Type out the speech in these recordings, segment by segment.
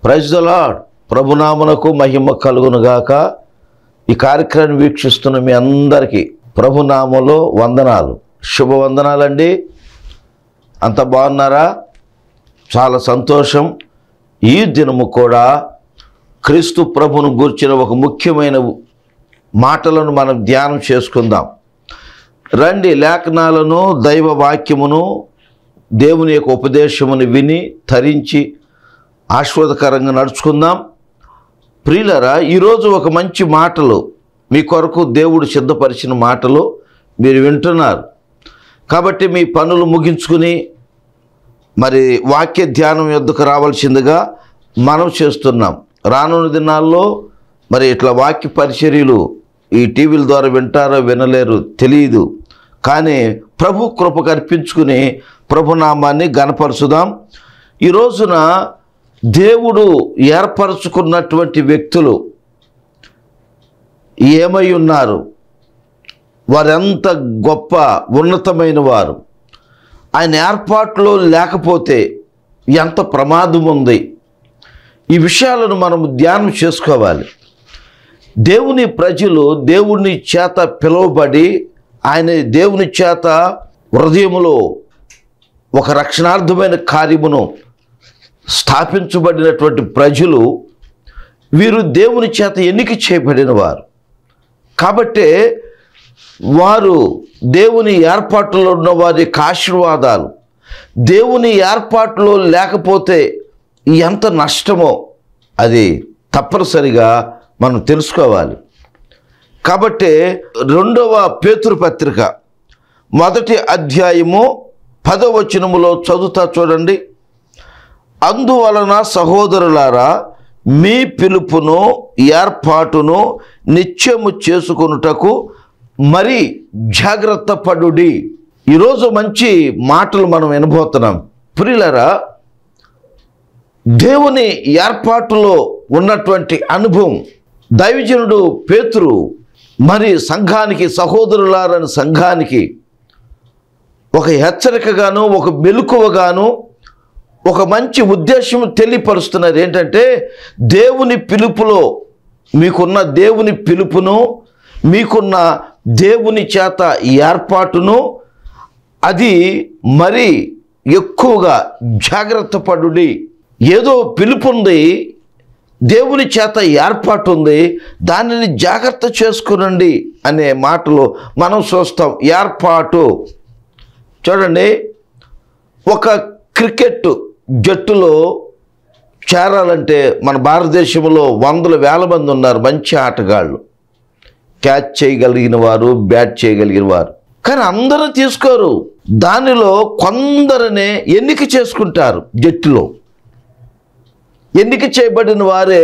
praise the Lord ప్రభునామునకు మహిమ కలుగునుగాక ఈ కార్యక్రమాన్ని వీక్షిస్తున్న మీ అందరికీ ప్రభునామలో వందనాలు శుభవందనాలండి అంత బాగున్నారా చాలా సంతోషం ఈ దినము కూడా క్రీస్తు ప్రభును గూర్చిన ఒక ముఖ్యమైన మాటలను మనం ధ్యానం చేసుకుందాం రండి లేఖనాలను దైవ వాక్యమును దేవుని యొక్క ఉపదేశమును విని తరించి ఆస్వాదకరంగా నడుచుకుందాం ప్రియులరా ఈరోజు ఒక మంచి మాటలు మీ కొరకు దేవుడు సిద్ధపరిచిన మాటలు మీరు వింటున్నారు కాబట్టి మీ పనులు ముగించుకుని మరి వాక్య ధ్యానం యొద్దకు రావాల్సిందిగా మనం చేస్తున్నాం రానున్న దినాల్లో మరి ఇట్లా వాక్య పరిచర్యలు ఈ టీవీల ద్వారా వింటారో వినలేరు తెలియదు కానీ ప్రభు కృప కల్పించుకుని ప్రభునామాన్ని గనపరుచుదాం ఈ రోజున దేవుడు ఏర్పరచుకున్నటువంటి వ్యక్తులు ఏమై ఉన్నారు వారెంత గొప్ప ఉన్నతమైన వారు ఆయన ఏర్పాట్లో లేకపోతే ఎంత ప్రమాదం ఉంది ఈ విషయాలను మనం ధ్యానం చేసుకోవాలి దేవుని ప్రజలు దేవుని చేత పిలువబడి ఆయన దేవుని చేత హృదయములో ఒక రక్షణార్థమైన కార్యమును స్థాపించబడినటువంటి ప్రజలు వీరు దేవుని చేత ఎన్నిక చేయబడిన వారు కాబట్టే వారు దేవుని ఏర్పాటులో ఉన్న వారి యొక్క ఆశీర్వాదాలు దేవుని ఏర్పాటులో లేకపోతే ఎంత నష్టమో అది తప్పనిసరిగా మనం తెలుసుకోవాలి కాబట్టి రెండవ పేతురు పత్రిక మొదటి అధ్యాయము పదవచనములో చదువుతా చూడండి అందువలన సహోదరులారా మీ పిలుపును ఏర్పాటును నిత్యము చేసుకొనుటకు మరి జాగ్రత్త పడుడి ఈరోజు మంచి మాటలు మనం వినబోతున్నాం ప్రియులరా దేవుని ఏర్పాటులో ఉన్నటువంటి అనుభవం దైవజనుడు పేతురు మరి సంఘానికి సహోదరులారని సంఘానికి ఒక హెచ్చరికగాను ఒక మెలకువగాను ఒక మంచి ఉద్దేశం తెలియపరుస్తున్నారు ఏంటంటే దేవుని పిలుపులో మీకున్న దేవుని పిలుపును మీకున్న దేవుని చేత ఏర్పాటును అది మరి ఎక్కువగా జాగ్రత్త పడుడి ఏదో పిలుపు ఉంది దేవుని చేత ఏర్పాటు ఉంది దానిని జాగ్రత్త చేసుకునండి అనే మాటలు మనం చూస్తాం ఏర్పాటు చూడండి ఒక క్రికెట్ జట్టులో చేరాలంటే మన భారతదేశంలో వందల వేల మంది ఉన్నారు మంచి ఆటగాళ్ళు క్యాచ్ చేయగలిగిన వారు బ్యాట్ చేయగలిగిన వారు కానీ అందరూ తీసుకోరు దానిలో కొందరినే ఎన్నిక చేసుకుంటారు జట్టులో ఎన్నిక చేయబడిన వారే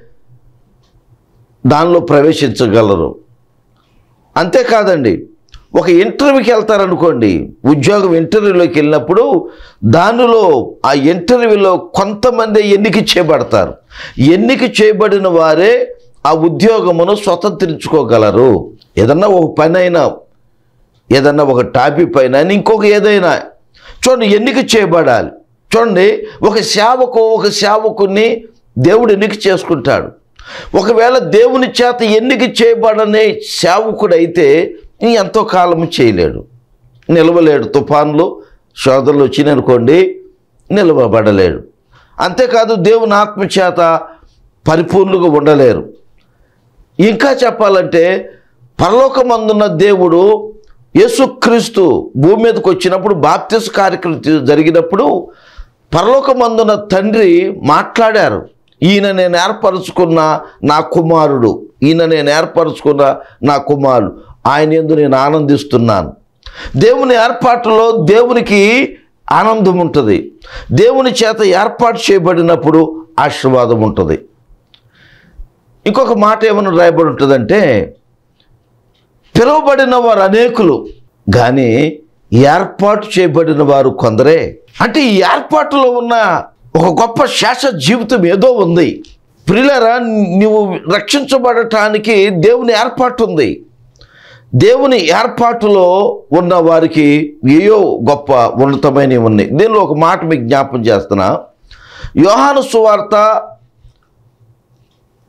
దానిలో ప్రవేశించగలరు అంతేకాదండి ఒక ఇంటర్వ్యూకి వెళ్తారనుకోండి ఉద్యోగం ఇంటర్వ్యూలోకి వెళ్ళినప్పుడు దానిలో ఆ ఇంటర్వ్యూలో కొంతమంది ఎన్నిక చేయబడతారు ఎన్నిక చేయబడిన వారే ఆ ఉద్యోగమును స్వతంత్రించుకోగలరు ఏదన్నా ఒక పని అయినా ఏదన్నా ఒక టాపిక్ పైన ఇంకొక ఏదైనా చూడండి ఎన్నిక చేయబడాలి చూడండి ఒక సేవకు ఒక సేవకుని దేవుడు ఎన్నిక చేసుకుంటాడు ఒకవేళ దేవుని చేత ఎన్నిక చేయబడని సేవకుడైతే ఎంతో కాలం చేయలేడు నిలవలేడు తుఫాన్లు శోధనలు వచ్చినాయనుకోండి నిలవబడలేడు అంతేకాదు దేవుని ఆత్మచేత పరిపూర్ణంగా ఉండలేరు ఇంకా చెప్పాలంటే పరలోకమందున్న దేవుడు యేసుక్రీస్తు భూమి మీదకి వచ్చినప్పుడు బాప్తిస్ కార్యక్రమం జరిగినప్పుడు పరలోకమందున తండ్రి మాట్లాడారు ఈయన నేను ఏర్పరచుకున్న నా కుమారుడు ఈయన నేను ఏర్పరచుకున్న నా కుమారుడు ఆయన ఎందు నేను ఆనందిస్తున్నాను దేవుని ఏర్పాటులో దేవునికి ఆనందం ఉంటుంది దేవుని చేత ఏర్పాటు చేయబడినప్పుడు ఆశీర్వాదం ఉంటుంది ఇంకొక మాట ఏమైనా రాయబడి ఉంటుందంటే పిలువబడిన వారు అనేకులు కానీ ఏర్పాటు చేయబడిన వారు కొందరే అంటే ఈ ఏర్పాటులో ఉన్న ఒక గొప్ప శాశ్వత జీవితం ఏదో ఉంది ప్రియులరా నువ్వు రక్షించబడటానికి దేవుని ఏర్పాటు ఉంది దేవుని ఏర్పాటులో ఉన్న వారికి ఏయో గొప్ప ఉన్నతమైనవి ఉన్నాయి దీనిలో ఒక మాట మీకు జ్ఞాపం చేస్తున్నా యోహాను సువార్త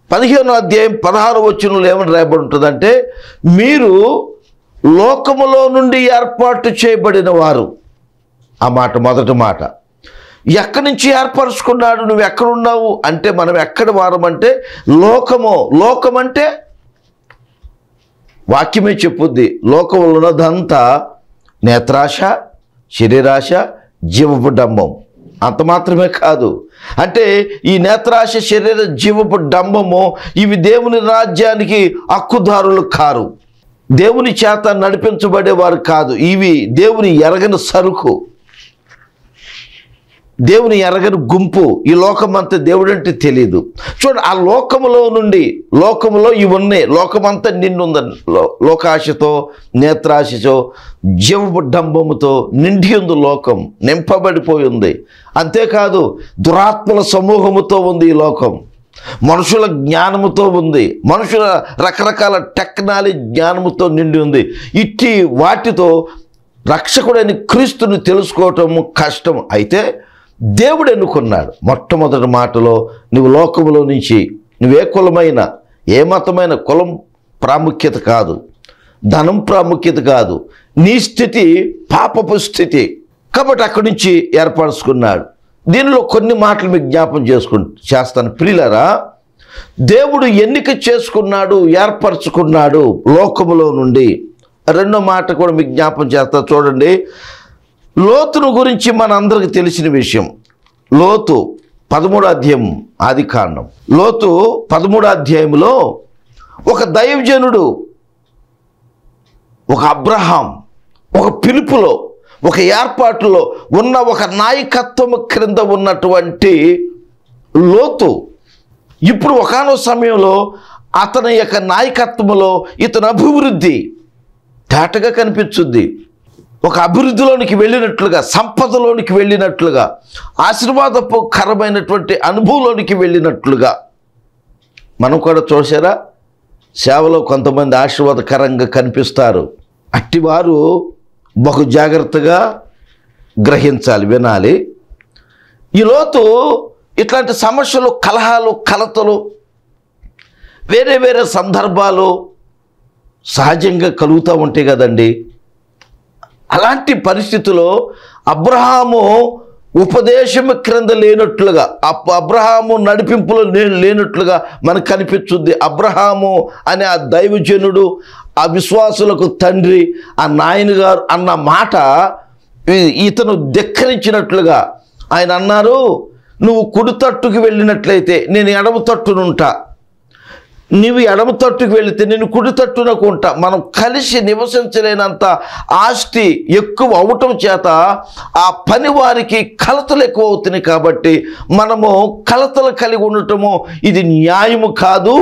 పదిహేను అధ్యాయం పదహారు వచనంలో ఏమని రాయబడి ఉంటుందంటే మీరు లోకములో నుండి ఏర్పాటు చేయబడిన వారు ఆ మాట మొదటి మాట ఎక్కడి నుంచి ఏర్పరచుకున్నాడు నువ్వు ఎక్కడున్నావు అంటే మనం ఎక్కడ వారమంటే లోకము లోకం అంటే వాక్యమే చెప్పుద్ది లోకంలో ఉన్నదంతా నేత్రాశ శరీరాశ జీవపు డంబం అంత మాత్రమే కాదు అంటే ఈ నేత్రాశ శరీర జీవపు డంబము ఇవి దేవుని రాజ్యానికి హక్కుదారులు కారు దేవుని చేత నడిపించబడేవారు కాదు ఇవి దేవుని ఎరగని సరుకు దేవుని ఎరగని గుంపు ఈ లోకమంతా దేవుడంటే తెలియదు చూడండి ఆ లోకములో నుండి లోకములో ఇవి ఉన్నాయి లోకమంతా నిండుందని లో- లోకాశతో నేత్రాశతో జీవపు డంబముతో నిండి ఉంది లోకం నింపబడిపోయి ఉంది అంతేకాదు దురాత్మల సమూహముతో ఉంది ఈ లోకం మనుషుల జ్ఞానముతో ఉంది మనుషుల రకరకాల టెక్నాలజీ జ్ఞానముతో నిండి ఉంది ఇట్టి వాటితో రక్షకుడైన క్రీస్తుని తెలుసుకోవటం కష్టం అయితే దేవుడు ఎన్నుకున్నాడు మొట్టమొదటి మాటలో నువ్వు లోకములో నుంచి నువ్వే కులమైన ఏ మతమైన కులం ప్రాముఖ్యత కాదు ధనం ప్రాముఖ్యత కాదు నీ స్థితి పాపపు స్థితి కాబట్టి అక్కడి నుంచి ఏర్పరచుకున్నాడు దీనిలో కొన్ని మాటలు మీకు జ్ఞాపం చేసుకు చేస్తాను ప్రియులరా దేవుడు ఎన్నిక చేసుకున్నాడు ఏర్పరచుకున్నాడు లోకములో నుండి రెండో మాట కూడా మీకు జ్ఞాపం చేస్తా చూడండి లోతును గురించి మనందరికి తెలిసిన విషయం లోతు పదమూడో అధ్యాయం ఆది కాండం లోతు పదమూడో అధ్యాయంలో ఒక దైవజనుడు ఒక అబ్రహాం ఒక పిలుపులో ఒక ఏర్పాటులో ఉన్న ఒక నాయకత్వం క్రింద ఉన్నటువంటి లోతు ఇప్పుడు ఒకనో సమయంలో అతని యొక్క నాయకత్వంలో ఇతని అభివృద్ధి తేటగా కనిపించుద్ది ఒక అభివృద్ధిలోనికి వెళ్ళినట్లుగా సంపదలోనికి వెళ్ళినట్లుగా ఆశీర్వాదపు కరమైనటువంటి అనుభవంలోనికి వెళ్ళినట్లుగా మనం కూడా చూసారా సేవలో కొంతమంది ఆశీర్వాదకరంగా కనిపిస్తారు అట్టివారు బహు జాగ్రత్తగా గ్రహించాలి వినాలి ఈ లోతు ఇట్లాంటి సమస్యలు కలహాలు కలతలు వేరే వేరే సందర్భాలు సహజంగా కలుగుతూ ఉంటాయి కదండి అలాంటి పరిస్థితిలో అబ్రహాము ఉపదేశము క్రింద లేనట్లుగా అప్ అబ్రహాము నడిపింపులో లే- లేనట్లుగా మనకు కనిపించుద్ది అబ్రహాము అనే ఆ దైవజనుడు ఆ విశ్వాసులకు తండ్రి ఆ నాయన గారు అన్న మాట ఈ- ఇతను ధిక్కరించినట్లుగా ఆయన అన్నారు నువ్వు కుడి తట్టుకు వెళ్ళినట్లయితే నేను ఎడమ తట్టునుంటా నీవు ఎడమ తట్టుకు వెళితే నేను కుడి తట్టునకు ఉంటా మనం కలిసి నివసించలేనంత ఆస్తి ఎక్కువ అవటం చేత ఆ పని వారికి కలతలు ఎక్కువ అవుతున్నాయి కాబట్టి మనము కలతలు కలిగి ఉండటము ఇది న్యాయము కాదు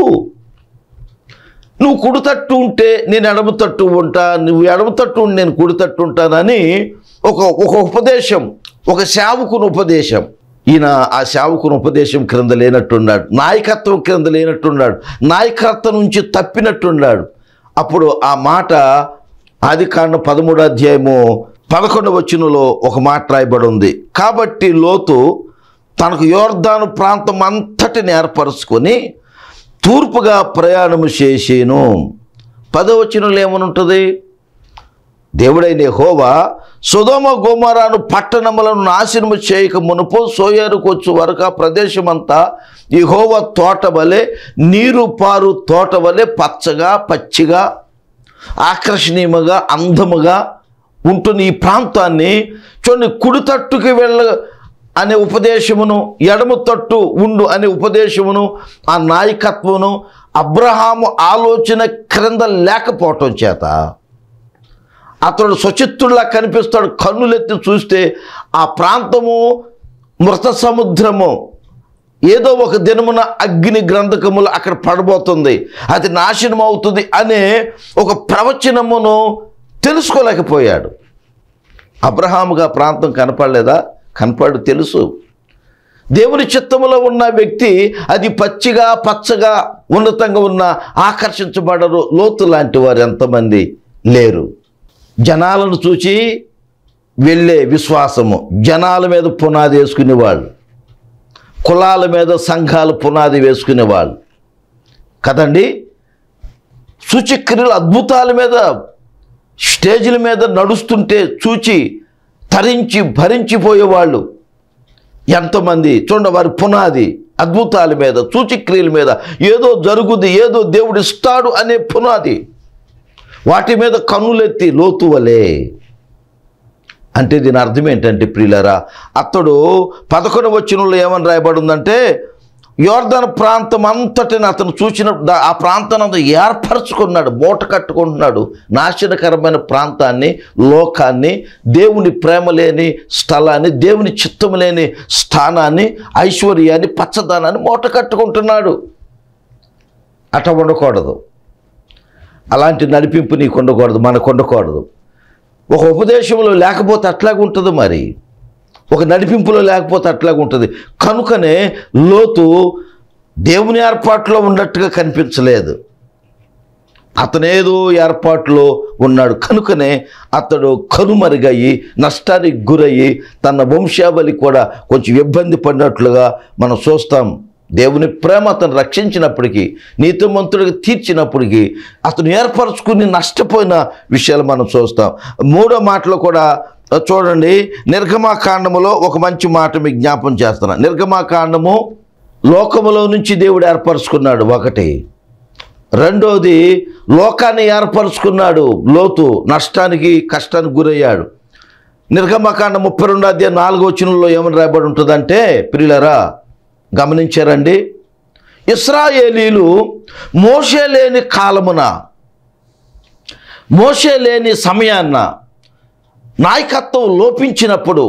నువ్వు కుడి తట్టు ఉంటే నేను ఎడమ తట్టు ఉంటా నువ్వు ఎడమ తట్టు ఉంటే నేను కుడి తట్టు ఉంటానని ఒక ఒక ఉపదేశం ఒక సేవకుని ఉపదేశం ఈయన ఆ సేవకుని ఉపదేశం క్రింద లేనట్టున్నాడు నాయకత్వం క్రింద లేనట్టున్నాడు నాయకత్వం నుంచి తప్పినట్టున్నాడు అప్పుడు ఆ మాట ఆది కాండం పదమూడు అధ్యాయము పదకొండవ వచనంలో ఒక మాట రాయబడి ఉంది కాబట్టి లోతు తనకు యోర్దాను ప్రాంతం అంతటిని ఏర్పరచుకొని తూర్పుగా ప్రయాణము చేసేను పదవచనంలో ఏమనుంటుంది దేవుడైన హోవా సుధమ గోమరాను పట్టణములను నాశనము చేయక మునుపు సోయారుకు వచ్చు వరకు ఆ ప్రదేశమంతా ఈ హోవ తోట వలె నీరు పారు తోట వలె పచ్చగా పచ్చిగా ఆకర్షణీయముగా అందముగా ఉంటున్న ఈ ప్రాంతాన్ని చూడండి కుడి తట్టుకి వెళ్ళ అనే ఉపదేశమును ఎడమ తట్టు ఉండు అనే ఉపదేశమును ఆ నాయకత్వమును అబ్రహాము ఆలోచన క్రింద లేకపోవటం చేత అతడు స్వచిత్తుల్లా కనిపిస్తాడు కన్నులెత్తి చూస్తే ఆ ప్రాంతము మృత సముద్రము ఏదో ఒక దినమున అగ్ని గ్రంథకములు అక్కడ పడబోతుంది అది నాశనం అవుతుంది అనే ఒక ప్రవచనమును తెలుసుకోలేకపోయాడు అబ్రహాముగా ప్రాంతం కనపడలేదా కనపడు తెలుసు దేవుని చిత్తములో ఉన్న వ్యక్తి అది పచ్చిగా పచ్చగా ఉన్నతంగా ఉన్న ఆకర్షించబడరు లోతు లాంటి వారు ఎంతమంది లేరు జనాలను చూచి వెళ్ళే విశ్వాసము జనాల మీద పునాది వేసుకునేవాళ్ళు కులాల మీద సంఘాలు పునాది వేసుకునేవాళ్ళు కదండి సూచక్రియలు అద్భుతాల మీద స్టేజ్ల మీద నడుస్తుంటే చూచి తరించి భరించిపోయేవాళ్ళు ఎంతమంది చూడండి వారి పునాది అద్భుతాల మీద సూచక్రియల మీద ఏదో జరుగుద్ది ఏదో దేవుడు ఇస్తాడు అనే పునాది వాటి మీద కన్నులెత్తి లోతు వలే అంటే దీని అర్థం ఏంటంటే ప్రియులరా అతడు పదకొండు వచ్చినలో ఏమని రాయబడి ఉందంటే యోర్ధన ప్రాంతం అంతటిని అతను చూసిన దా- ఆ ప్రాంతాన్ని అంతా ఏర్పరచుకున్నాడు మూట కట్టుకుంటున్నాడు నాశనకరమైన ప్రాంతాన్ని లోకాన్ని దేవుని ప్రేమ లేని స్థలాన్ని దేవుని చిత్తం లేని స్థానాన్ని ఐశ్వర్యాన్ని పచ్చదనాన్ని మూట కట్టుకుంటున్నాడు అట్ట ఉండకూడదు అలాంటి నడిపింపు నీకు ఉండకూడదు మనకు ఉండకూడదు ఒక ఉపదేశంలో లేకపోతే అట్లాగే ఉంటుంది మరి ఒక నడిపింపులో లేకపోతే అట్లాగే ఉంటుంది కనుకనే లోతు దేవుని ఏర్పాట్లో ఉన్నట్టుగా కనిపించలేదు అతనేదో ఏర్పాట్లో ఉన్నాడు కనుకనే అతడు కనుమరుగయ్యి నష్టానికి గురయ్యి తన వంశావళి కూడా కొంచెం ఇబ్బంది పడినట్లుగా మనం చూస్తాం దేవుని ప్రేమ అతను రక్షించినప్పటికీ నీతిమంతుడికి తీర్చినప్పటికీ అతను ఏర్పరచుకుని నష్టపోయిన విషయాలు మనం చూస్తాం మూడో మాటలో కూడా చూడండి నిర్గమాకాండములో ఒక మంచి మాట మీకు జ్ఞాపం చేస్తున్నా నిర్గమాకాండము లోకములో నుంచి దేవుడు ఏర్పరచుకున్నాడు ఒకటి రెండోది లోకాన్ని ఏర్పరచుకున్నాడు లోతు నష్టానికి కష్టానికి గురయ్యాడు నిర్గమకాండ ముప్పై రెండు అధ్యాయం నాలుగో వచనంలో ఏమని రాయబడి ఉంటుందంటే ప్రియులరా గమనించారండి ఇస్రాయేలీలు మోసే లేని కాలమున మోసే లేని సమయాన్న నాయకత్వం లోపించినప్పుడు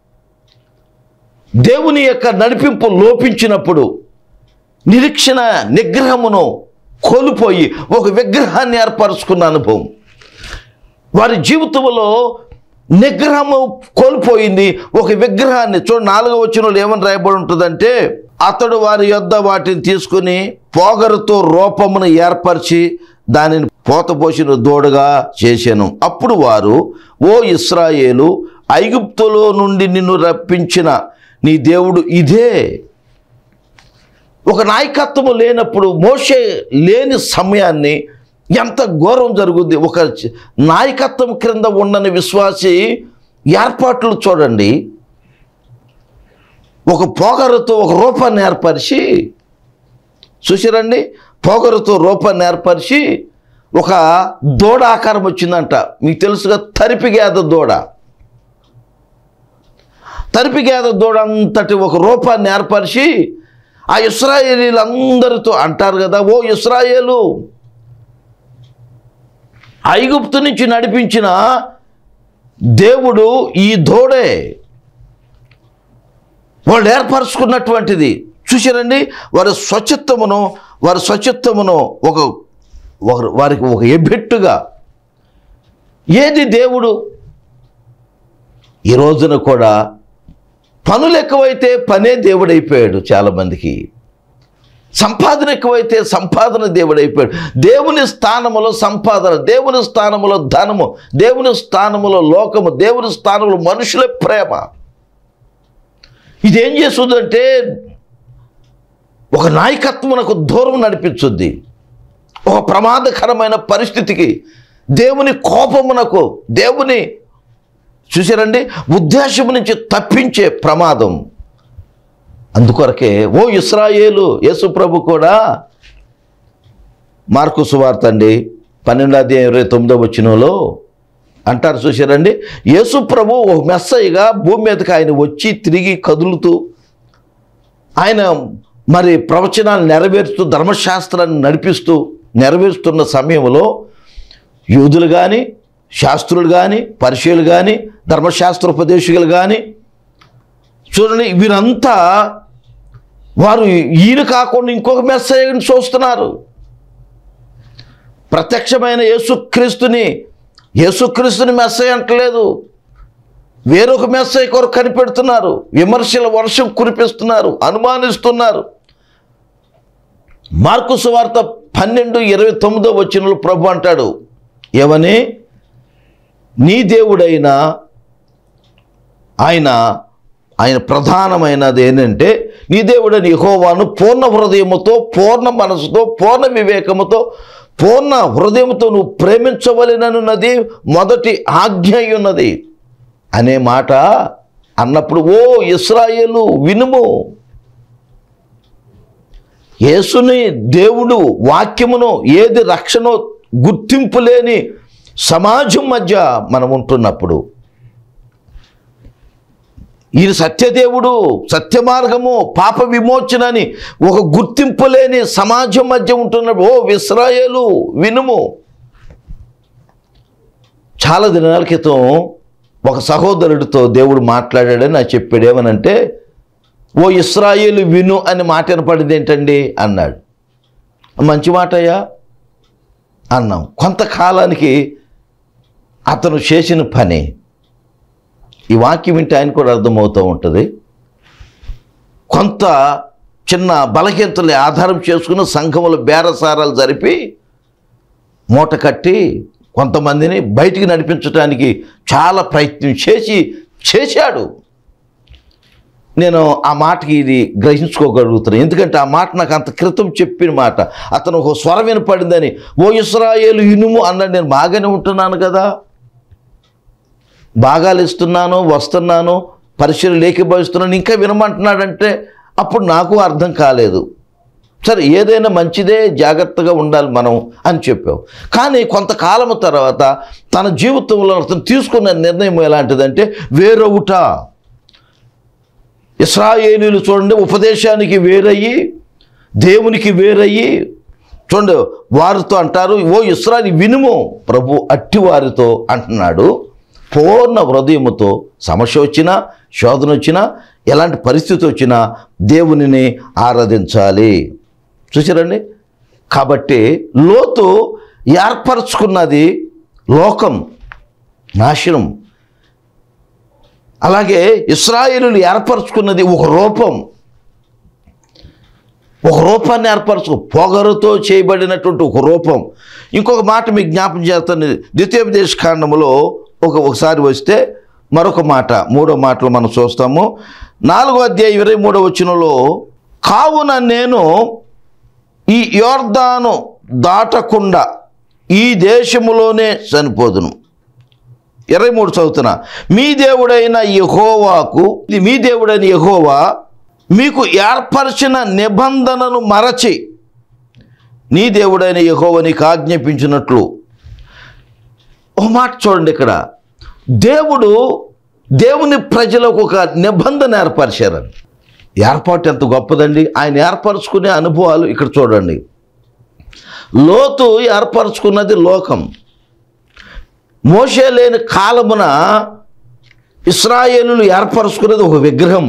దేవుని యొక్క నడిపింపు లోపించినప్పుడు నిరీక్షణ నిగ్రహమును కోల్పోయి ఒక విగ్రహాన్ని ఏర్పరచుకున్న అనుభవం వారి జీవితంలో నిగ్రహము కోల్పోయింది ఒక విగ్రహాన్ని చూడ నాలుగో వచనంలో ఏమని రాయబడి ఉంటుందంటే అతడు వారి యొద్ద వాటిని తీసుకుని పోగరుతో రూపమును ఏర్పరిచి దానిని పోతపోసిన దూడగా చేశాను అప్పుడు వారు ఓ ఇస్రాయేలు ఐగుప్తులో నుండి నిన్ను రప్పించిన నీ దేవుడు ఇదే ఒక నాయకత్వము లేనప్పుడు మోసే లేని సమయాన్ని ఎంత ఘోరం జరుగుద్ది ఒక చ- నాయకత్వం క్రింద ఉండని విశ్వాసి ఏర్పాట్లు చూడండి ఒక పోగరుతో ఒక రూపాన్ని ఏర్పరిచి చూసారండి పోగరుతో రూపాన్ని ఏర్పరిచి ఒక దూడ ఆకారం వచ్చిందంట మీకు తెలుసుగా తరిపి గేద దూడ తరిపి గేద దూడ అంతటి ఒక రూపాన్ని ఏర్పరిచి ఆ ఇస్రాయేలీలందరితో అంటారు కదా ఓ ఇస్రాయేలు ఐగుప్తు నుంచి నడిపించిన దేవుడు ఈ దూడే వాళ్ళు ఏర్పరచుకున్నటువంటిది చూసారండి వారి స్వచ్ఛత్వమును వారి స్వచ్ఛత్వమును ఒక ఒక- వారికి ఒక ఎబెట్టుగా ఏది దేవుడు ఈ రోజున కూడా పనులు ఎక్కువైతే పనే దేవుడైపోయాడు చాలామందికి సంపాదన ఎక్కువైతే సంపాదన దేవుడైపోయాడు దేవుని స్థానములో సంపాదన దేవుని స్థానములో ధనము దేవుని స్థానములో లోకము దేవుని స్థానములో మనుషుల ప్రేమ ఇదేం చేస్తుందంటే ఒక నాయకత్వమునకు దూరం నడిపించుద్ది ఒక ప్రమాదకరమైన పరిస్థితికి దేవుని కోపమునకు దేవుని చూసారండి ఉద్దేశం నుంచి తప్పించే ప్రమాదం అందుకొరకే ఓ ఇస్రాయేలు యేసుప్రభు కూడా మార్కు సువార్త అండి పన్నెండు అధ్యాయం ఇరవై తొమ్మిదో వచ్చినలో అంటారు చూసారండి యేసుప్రభు ఒక మెస్సయ్యగా భూమి మీదకి ఆయన వచ్చి తిరిగి కదులుతూ ఆయన మరి ప్రవచనాలు నెరవేరుస్తూ ధర్మశాస్త్రాన్ని నడిపిస్తూ నెరవేరుస్తున్న సమయంలో యూదులు కానీ శాస్త్రులు కానీ పరిచయులు కానీ ధర్మశాస్త్రోపదేశకులు కానీ చూడండి వీరంతా వారు ఈయన కాకుండా ఇంకొక మెస్సయ్యని చూస్తున్నారు ప్రత్యక్షమైన యేసుక్రీస్తుని యేసుక్రీస్తుని మెస్సయ్య అంటలేదు వేరొక మెస్సయ్య కొరకు కనిపెడుతున్నారు విమర్శల వర్షం కురిపిస్తున్నారు అనుమానిస్తున్నారు మార్కు సువార్త పన్నెండు ఇరవై తొమ్మిదో వచ్చినలో ప్రభు అంటాడు ఏమని నీ దేవుడైన ఆయన ఆయన ప్రధానమైనది ఏంటంటే నీ దేవుడని యెహోవాను పూర్ణ హృదయముతో పూర్ణ మనసుతో పూర్ణ వివేకముతో పూర్ణ హృదయంతో నువ్వు ప్రేమించవలెనన్నది మొదటి ఆజ్ఞ అయి ఉన్నది అనే మాట అన్నప్పుడు ఓ ఇస్రాయేలు వినుము యేసుని దేవుడు వాక్యమును ఏది రక్షణో గుర్తింపు లేని సమాజం మధ్య మనం ఉంటున్నప్పుడు ఈయన సత్యదేవుడు సత్య మార్గము పాప విమోచన అని ఒక గుర్తింపు లేని సమాజం మధ్య ఉంటున్నప్పుడు ఓ విశ్రాయేలు వినుము చాలా దినాల క్రితం ఒక సహోదరుడితో దేవుడు మాట్లాడాడని నాకు చెప్పాడు ఏమనంటే ఓ ఇస్రాయేలు విను అని మాట వినపడింది ఏంటండి అన్నాడు మంచి మాటయ్యా అన్నాం కొంతకాలానికి అతను చేసిన పని ఈ వాక్యం వింటే ఆయన కూడా అర్థమవుతూ ఉంటుంది కొంత చిన్న బలహీనతల్ని ఆధారం చేసుకుని సంఘముల బేరసారాలు జరిపి మూట కట్టి కొంతమందిని బయటికి నడిపించడానికి చాలా ప్రయత్నం చేసి చేశాడు నేను ఆ మాటకి ఇది గ్రహించుకోగలుగుతున్నాను ఎందుకంటే ఆ మాట నాకు అంత క్రితం చెప్పిన మాట అతను ఒక స్వరం వినపడిందని ఓ ఇస్రాయేలు ఇనుము అన్నాడు నేను బాగానే ఉంటున్నాను కదా భాగాలు ఇస్తున్నాను వస్తున్నాను పరిశీలన లేఖిభవిస్తున్నాను ఇంకా వినమంటున్నాడంటే అప్పుడు నాకు అర్థం కాలేదు సరే ఏదైనా మంచిదే జాగ్రత్తగా ఉండాలి మనం అని చెప్పావు కానీ కొంతకాలం తర్వాత తన జీవితంలో అతను తీసుకున్న నిర్ణయం ఎలాంటిదంటే వేరొవుట ఇస్రాయేలీలు చూడండి ఉపదేశానికి వేరయ్యి దేవునికి వేరయ్యి చూడండి వారితో అంటారు ఓ ఇస్రాయల్ వినుము ప్రభు అట్టి వారితో అంటున్నాడు పూర్ణ హృదయముతో సమస్య వచ్చినా శోధన వచ్చినా ఎలాంటి పరిస్థితి వచ్చినా దేవునిని ఆరాధించాలి చూసారండి కాబట్టి లోతు ఏర్పరచుకున్నది లోకం నాశనం అలాగే ఇస్రాయేలులు ఏర్పరచుకున్నది ఒక రూపం ఒక రూపాన్ని ఏర్పరచు పొగరుతో చేయబడినటువంటి ఒక రూపం ఇంకొక మాట మీకు జ్ఞాపం చేస్తాను ద్వితీయోపదేశ కాండములో ఒక ఒకసారి వస్తే మరొక మాట మూడో మాటలు మనం చూస్తాము నాలుగో అధ్యాయ ఇరవై మూడో వచనంలో కావున నేను ఈ యోర్దాను దాటకుండా ఈ దేశములోనే చనిపోదును ఇరవై మూడు చదువుతున్నా మీ దేవుడైన యహోవాకు ఇది మీ దేవుడైన యహోవా మీకు ఏర్పరిచిన నిబంధనను మరచి నీ దేవుడైన యహోవ నీకు ఆజ్ఞాపించినట్లు ఒక మాట చూడండి ఇక్కడ దేవుడు దేవుని ప్రజలకు ఒక నిబంధన ఏర్పరిచారని ఏర్పాటు ఎంత గొప్పదండి ఆయన ఏర్పరచుకునే అనుభవాలు ఇక్కడ చూడండి లోతు ఏర్పరచుకున్నది లోకం మోసే లేని కాలమున ఇస్రాయేలులు ఏర్పరచుకున్నది ఒక విగ్రహం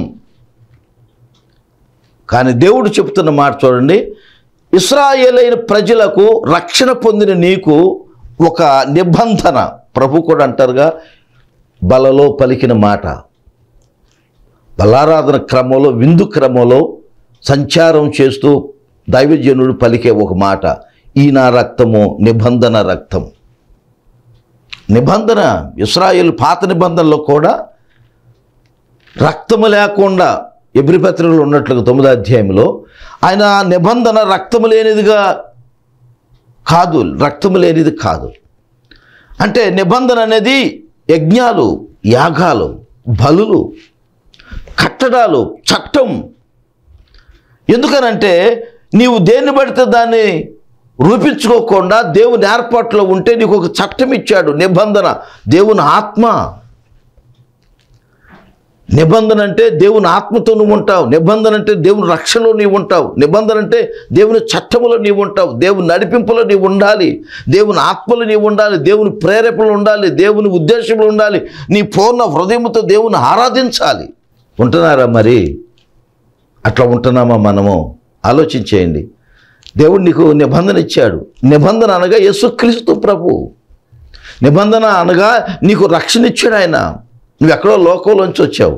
కానీ దేవుడు చెప్తున్న మాట చూడండి ఇస్రాయేలైన ప్రజలకు రక్షణ పొందిన నీకు ఒక నిబంధన ప్రభు కూడా అంటారుగా బలలో పలికిన మాట బలారాధన క్రమంలో విందు క్రమంలో సంచారం చేస్తూ దైవజనుడు పలికే ఒక మాట ఈ నా రక్తము నిబంధన రక్తం నిబంధన ఇస్రాయేల్ పాత నిబంధనలో కూడా రక్తము లేకుండా ఎబ్రిపత్రికలు ఉన్నట్లుగా తొమ్మిదో అధ్యాయంలో ఆయన నిబంధన రక్తము లేనిదిగా కాదు రక్తము లేనిది కాదు అంటే నిబంధన అనేది యజ్ఞాలు యాగాలు బలులు కట్టడాలు చట్టం ఎందుకనంటే నీవు దేన్ని పడితే దాన్ని రూపించుకోకుండా దేవుని ఏర్పాట్లో ఉంటే నీకు ఒక చట్టం ఇచ్చాడు నిబంధన దేవుని ఆత్మ నిబంధన అంటే దేవుని ఆత్మతో నువ్వు ఉంటావు నిబంధన అంటే దేవుని రక్షణలో నీవు ఉంటావు నిబంధన అంటే దేవుని చట్టములో నీవు ఉంటావు దేవుని నడిపింపులో నీవు ఉండాలి దేవుని ఆత్మలో నీవు ఉండాలి దేవుని ప్రేరేపణలు ఉండాలి దేవుని ఉద్దేశంలో ఉండాలి నీ పూర్ణ హృదయంతో దేవుని ఆరాధించాలి ఉంటున్నారా మరి అట్లా ఉంటున్నామా మనము ఆలోచించేయండి దేవుడు నీకు నిబంధన ఇచ్చాడు నిబంధన అనగా యేసుక్రీస్తు ప్రభు నిబంధన అనగా నీకు రక్షణ ఇచ్చాడు ఆయన నువ్వు ఎక్కడో లోకంలోంచి వచ్చావు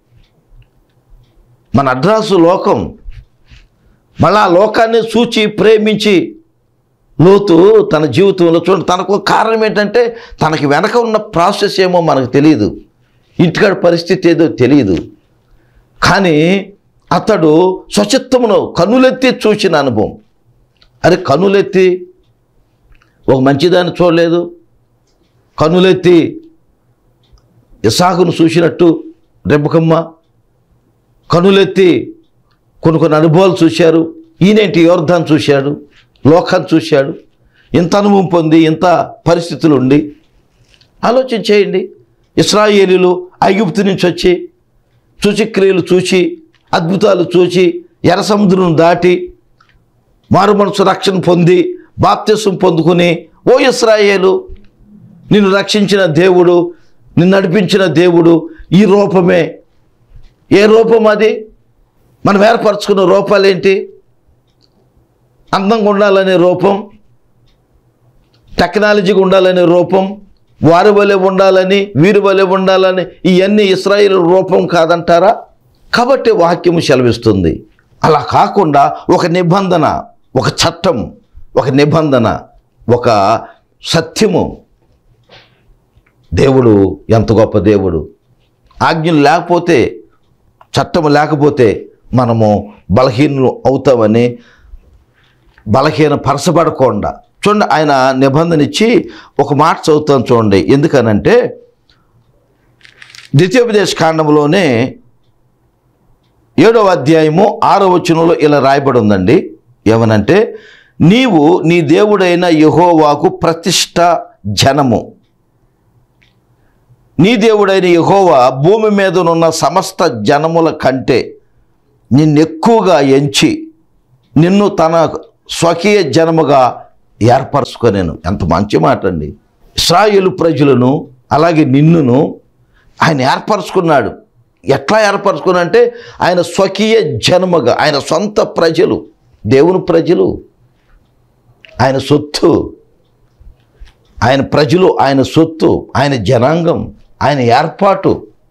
మన అడ్రాసు లోకం మళ్ళా ఆ లోకాన్ని చూచి ప్రేమించి లోతు తన జీవితంలో చూడండి తనకు ఒక కారణం ఏంటంటే తనకి వెనక ఉన్న ప్రాసెస్ ఏమో మనకు తెలియదు ఇంటికాడ పరిస్థితి ఏదో తెలియదు కానీ అతడు స్వచిత్తమును కనులెత్తి చూసిన అనుభవం అరే కనులెత్తి ఒక మంచిదాన్ని చూడలేదు కనులెత్తి ఇసాకును చూసినట్టు రెబ్బకమ్మ కనులెత్తి కొన్ని కొన్ని అనుభవాలు చూశారు ఈయనేంటి యోర్ధాన్ని చూశాడు లోకాన్ని చూశాడు ఇంత అనుభవం పొంది ఇంత పరిస్థితులు ఉండి ఆలోచన చేయండి ఇస్రాయేలీలు ఐగుప్తు నుంచి వచ్చి సూచక్రియలు చూసి అద్భుతాలు చూసి ఎర్ర సముద్రం దాటి మారు మనసు రక్షణ పొంది బాప్తిసం పొందుకుని ఓ ఇస్రాయేలు నిన్ను రక్షించిన దేవుడు నిన్ను నడిపించిన దేవుడు ఈ రూపమే ఏ రూపం అది మనం ఏర్పరచుకున్న రూపాలేంటి అందంగా ఉండాలనే రూపం టెక్నాలజీగా ఉండాలనే రూపం వారి వలె ఉండాలని వీరి వలె ఉండాలని ఇవన్నీ ఇస్రాయేల్ రూపం కాదంటారా కాబట్టి వాక్యము సెలవిస్తుంది అలా కాకుండా ఒక నిబంధన ఒక చట్టం ఒక నిబంధన ఒక సత్యము దేవుడు ఎంత గొప్ప దేవుడు ఆజ్ఞలు లేకపోతే చట్టం లేకపోతే మనము బలహీనలు అవుతామని బలహీన పరచబడకుండా చూడండి ఆయన నిబంధన ఇచ్చి ఒక మాట చదువుతాను చూడండి ఎందుకనంటే ద్వితీయోపదేశ కాండంలోనే ఏడవ అధ్యాయము ఆరో వచనంలో ఇలా రాయబడి ఉందండి ఏమనంటే నీవు నీ దేవుడైన యహోవాకు ప్రతిష్ట జనము నీ దేవుడైన యహోవా భూమి మీదనున్న సమస్త జనముల కంటే నిన్నెక్కువగా ఎంచి నిన్ను తన స్వకీయ జనముగా ఏర్పరచుకొనేను ఎంత మంచి మాట అండి ఇస్రాయేలు ప్రజలను అలాగే నిన్నును ఆయన ఏర్పరచుకున్నాడు ఎట్లా ఏర్పరచుకున్నా అంటే ఆయన స్వకీయ జన్మగా ఆయన సొంత ప్రజలు దేవుని ప్రజలు ఆయన సొత్తు ఆయన ప్రజలు ఆయన సొత్తు ఆయన జనాంగం ఆయన ఏర్పాటు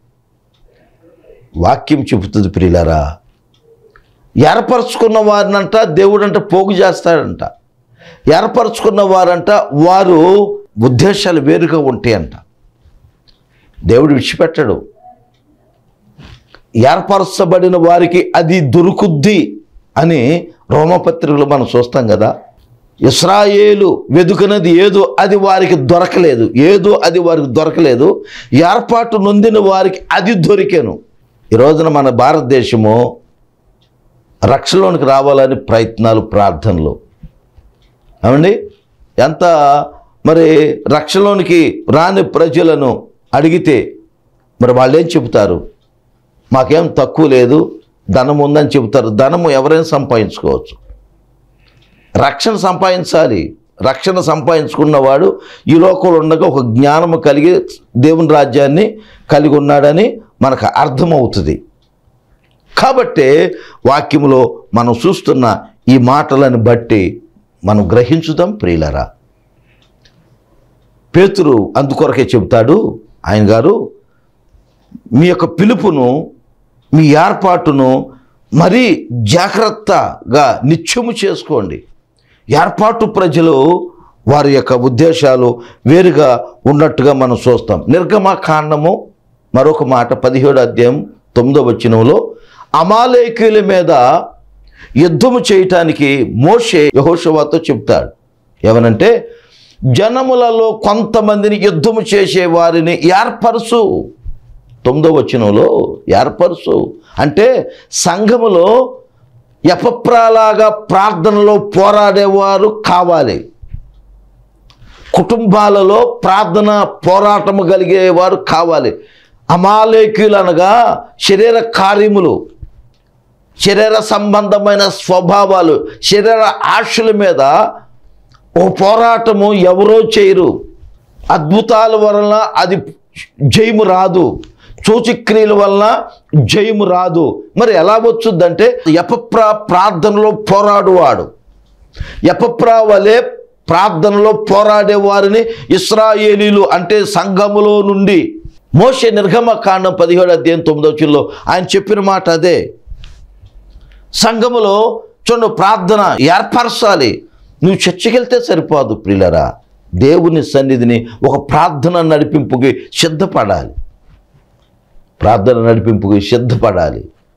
వాక్యం చెబుతుంది ప్రియులారా ఏర్పరచుకున్న వారినంట దేవుడంట పోగు చేస్తాడంట ఏర్పరచుకున్న వారంట వారు ఉద్దేశాలు వేరుగా ఉంటాయంట దేవుడు విడిచిపెట్టడు ఏర్పరచబడిన వారికి అది దొరుకుద్ది అని రోమపత్రికలు మనం చూస్తాం కదా ఇస్రాయేలు వెతుకున్నది ఏదో అది వారికి దొరకలేదు ఏదో అది వారికి దొరకలేదు ఏర్పాటు నొందిన వారికి అది దొరికాను ఈ రోజున మన భారతదేశము రక్షణలోనికి రావాలని ప్రయత్నాలు ప్రార్థనలు ఏమండి ఎంత మరి రక్షణలోనికి రాని ప్రజలను అడిగితే మరి వాళ్ళు ఏం చెబుతారు మాకేం తక్కువ లేదు ధనం ఉందని చెబుతారు ధనము ఎవరైనా సంపాదించుకోవచ్చు రక్షణ సంపాదించాలి రక్షణ సంపాదించుకున్నవాడు ఈ లోకంలో ఉండగా ఒక జ్ఞానము కలిగి దేవుని రాజ్యాన్ని కలిగి ఉన్నాడని మనకు అర్థమవుతుంది కాబట్టే వాక్యములో మనం చూస్తున్న ఈ మాటలను బట్టి మనం గ్రహించుదాం ప్రియులరా పేతురు అందుకొరకే చెబుతాడు ఆయన గారు మీ యొక్క పిలుపును మీ ఏర్పాటును మరీ జాగ్రత్తగా నిత్యము చేసుకోండి ఏర్పాటు ప్రజలు వారి యొక్క ఉద్దేశాలు వేరుగా ఉన్నట్టుగా మనం చూస్తాం నిర్గమ కాండము మరొక మాట పదిహేడు అధ్యాయం తొమ్మిదో వచనంలో అమాలేకుల మీద యుద్ధము చేయటానికి మోషే యహోషవాతో చెప్తాడు ఏమనంటే జనములలో కొంతమందిని యుద్ధము చేసే వారిని ఏర్పరచు తొమ్మిదో వచనంలో ఏర్పరచు అంటే సంఘములో ఎపప్రాలాగా ప్రార్థనలో పోరాడేవారు కావాలి కుటుంబాలలో ప్రార్థన పోరాటము కలిగేవారు కావాలి అమాలేకులు అనగా శరీర కార్యములు శరీర సంబంధమైన స్వభావాలు శరీర ఆశల మీద ఓ పోరాటము ఎవరో చేయరు అద్భుతాల వలన అది జయము రాదు సూచక్రియల వలన జయము రాదు మరి ఎలా వచ్చుద్దంటే ఎపప్రా ప్రార్థనలో పోరాడువాడు ఎపప్రా వలె ప్రార్థనలో పోరాడే వారిని ఇస్రాయేలీలు అంటే సంఘములో నుండి మోషే నిర్గమ కాండం పదిహేడు అధ్యాయం తొమ్మిదో చిల్లో ఆయన చెప్పిన మాట అదే సంఘములో చూడు ప్రార్థన ఏర్పరచాలి నువ్వు చర్చికి వెళ్తే సరిపోదు ప్రియులరా దేవుని సన్నిధిని ఒక ప్రార్థన నడిపింపుకి సిద్ధపడాలి ప్రార్థన నడిపింపుకి సిద్ధపడాలి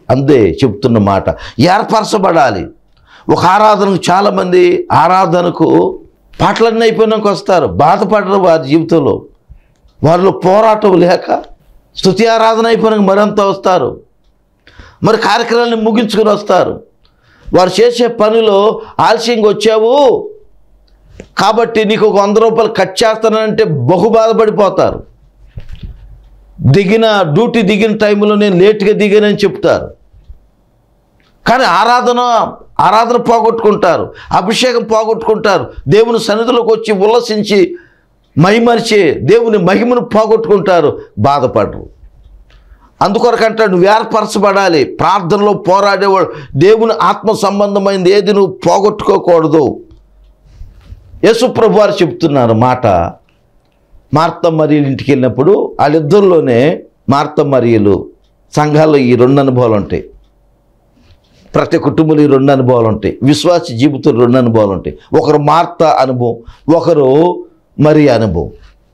అంతే చెప్తున్న మాట ఏర్పరచబడాలి ఒక ఆరాధనకు చాలామంది ఆరాధనకు పాటలన్నీ అయిపోయినాక వస్తారు బాధపడరు వారి జీవితంలో వారిలో పోరాటం లేక స్థుతి ఆరాధన అయిపోయినాక మరింత వస్తారు మరి కార్యక్రమాన్ని ముగించుకుని వస్తారు వారు చేసే పనిలో ఆలస్యంగా వచ్చావు కాబట్టి నీకు ఒక వంద రూపాయలు కట్ చేస్తానంటే బహు బాధపడిపోతారు దిగిన డ్యూటీ దిగిన టైంలో నేను లేట్గా దిగానని చెప్తారు కానీ ఆరాధన ఆరాధన పోగొట్టుకుంటారు అభిషేకం పోగొట్టుకుంటారు దేవుని సన్నిధిలోకి వచ్చి ఉల్లసించి మహిమరిచే దేవుని మహిమను పోగొట్టుకుంటారు బాధపడరు అందుకొరకంటే నువ్వు ఏర్పరచబడాలి ప్రార్థనలో పోరాడేవాడు దేవుని ఆత్మ సంబంధమైనది ఏది నువ్వు పోగొట్టుకోకూడదు యేసుప్రభు వారు చెప్తున్నారు మాట మార్త మరియలు ఇంటికి వెళ్ళినప్పుడు వాళ్ళిద్దరిలోనే మార్త మరియలు సంఘాల్లో ఈ రెండు అనుభవాలు ఉంటాయి ప్రతి కుటుంబంలో ఈ రెండు అనుభవాలు ఉంటాయి విశ్వాస జీవితం రెండు అనుభవాలు ఉంటాయి ఒకరు మార్త అనుభవం ఒకరు మరి అనుభవం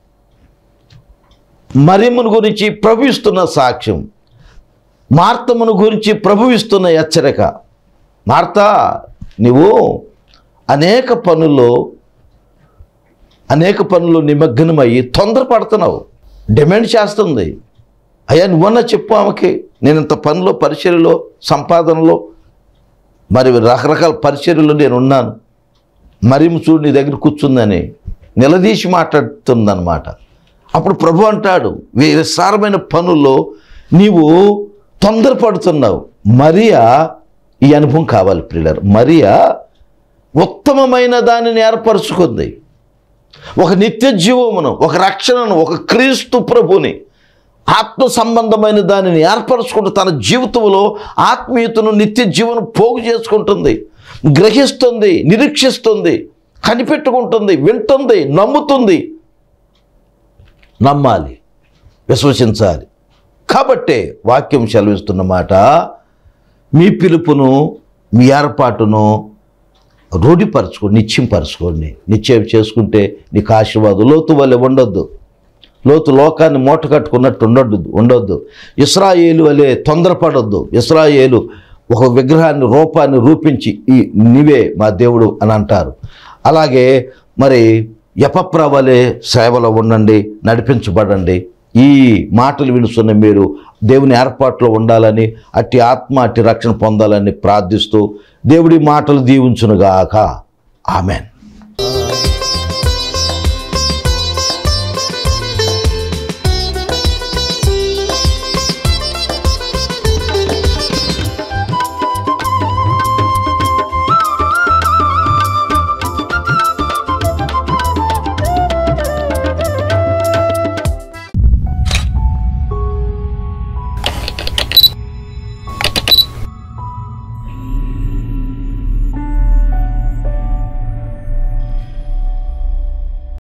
మరియమ్మను గురించి ప్రభుయిస్తున్న సాక్ష్యం మార్తమును గురించి ప్రభువిస్తున్న హెచ్చరిక మార్త నీవు అనేక పనుల్లో అనేక పనులు నిమగ్నమయ్యి తొందరపడుతున్నావు డిమాండ్ చేస్తుంది అయ్యా నువ్వన్నా చెప్పు ఆమెకి నేను ఇంత పనిలో పరిచర్యలో సంపాదనలో మరి రకరకాల పరిచర్యలో నేను ఉన్నాను మరి చూడు నీ దగ్గర కూర్చుందని నిలదీసి మాట్లాడుతుందన్నమాట అప్పుడు ప్రభు అంటాడు వీ- విస్తారమైన పనుల్లో నీవు తొందరపడుతున్నావు మరియా ఈ అనుభవం కావాలి ప్రియులర్ మరియా ఉత్తమమైన దానిని ఏర్పరచుకుంది ఒక నిత్య జీవమును ఒక రక్షణను ఒక క్రీస్తు ప్రభుని ఆత్మ సంబంధమైన దానిని ఏర్పరచుకుంటూ తన జీవితంలో ఆత్మీయతను నిత్య జీవనం పోగు చేసుకుంటుంది గ్రహిస్తుంది నిరీక్షిస్తుంది కనిపెట్టుకుంటుంది వింటుంది నమ్ముతుంది నమ్మాలి విశ్వసించాలి కాబట్టే వాక్యం సెలవిస్తున్న మాట మీ పిలుపును మీ ఏర్పాటును రూఢిపరచుకోండి నిశ్చయంపరచుకోండి నిశ్చయం చేసుకుంటే నీకు ఆశీర్వాదం లోతు వల్లే ఉండొద్దు లోతు లోకాన్ని మూట కట్టుకున్నట్టు ఉండొద్దు ఉండొద్దు ఇస్రాయేలు వలె తొందరపడొద్దు ఇస్రాయేలు ఒక విగ్రహాన్ని రూపాన్ని రూపించి ఈ నీవే మా దేవుడు అని అంటారు అలాగే మరి యపప్ర వలె సేవలో ఉండండి నడిపించబడండి ఈ మాటలు వినుస్తున్న మీరు దేవుని ఏర్పాట్లో ఉండాలని అట్టి ఆత్మ అట్టి రక్షణ పొందాలని ప్రార్థిస్తూ దేవుడి మాటలు దీవించునుగాక ఆమెన్